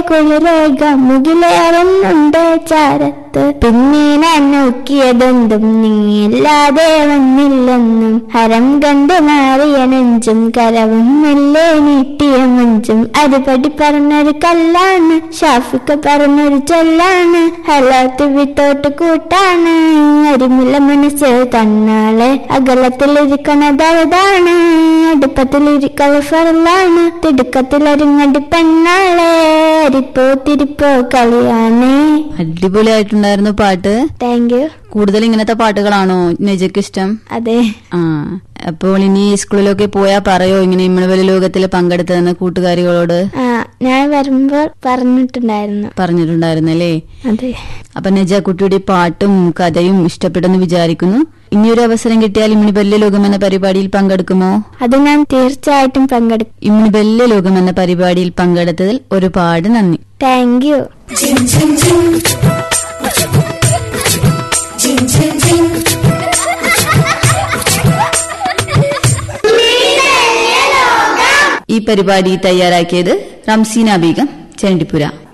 കുളിരേക മുകിലേറുന്നുണ്ട് ചാരത്ത് പിന്നെ ഞാൻ നോക്കിയതെന്തും നീയില്ലാതെ വന്നില്ലെന്നും ഹരം കണ്ട് മാറിയ നെഞ്ചും കരവും മെല്ലെ നീട്ടിയ മഞ്ചും അരിപടി പറഞ്ഞൊരു കല്ലാണ് ഷാഫിക്ക് പറഞ്ഞൊരു ചൊല്ലാണ് ഹലാത്ത് വിത്തോട്ട് കൂട്ടാണ് അരിമുല്ല മനസ്സ് തന്നാളെ അകലത്തിലിരിക്കണതാണ് അടുപ്പത്തിലിരിക്കൽ ഫറലാണ് തിടുക്കത്തിലൊരുങ്ങടി പെണ്ണാളെ അരിപ്പോ തിരിപ്പോ കളിയാണ് അടിപൊളിയായിട്ടുണ്ടായിരുന്നു പാട്ട് താങ്ക് യു കൂടുതൽ ഇങ്ങനത്തെ പാട്ടുകളാണോ നെജക്ക് ഇഷ്ടം അതെ ആ അപ്പോൾ ഇനി സ്കൂളിലൊക്കെ പോയാ പറയോ ഇങ്ങനെ ഇമ്മണവല ലോകത്തിൽ പങ്കെടുത്തതെന്ന് കൂട്ടുകാരികളോട് ആ ഞാൻ വരുമ്പോൾ പറഞ്ഞിട്ടുണ്ടായിരുന്നു പറഞ്ഞിട്ടുണ്ടായിരുന്നല്ലേ അതെ അപ്പൊ നജ കുട്ടിയുടെ പാട്ടും കഥയും ഇഷ്ടപ്പെട്ടെന്ന് വിചാരിക്കുന്നു ഇനിയൊരു അവസരം കിട്ടിയാൽ ഇമ്മിണി ബല്യ ലോകം എന്ന പരിപാടിയിൽ പങ്കെടുക്കുമോ അത് ഞാൻ തീർച്ചയായിട്ടും പങ്കെടുക്കും ഇമ്മിണി ബല്യ ലോകം എന്ന പരിപാടിയിൽ പങ്കെടുത്തതിൽ ഒരുപാട് നന്ദി താങ്ക് യു ഈ പരിപാടി തയ്യാറാക്കിയത് റംസീന ബീഗം ചെണ്ടിപ്പുര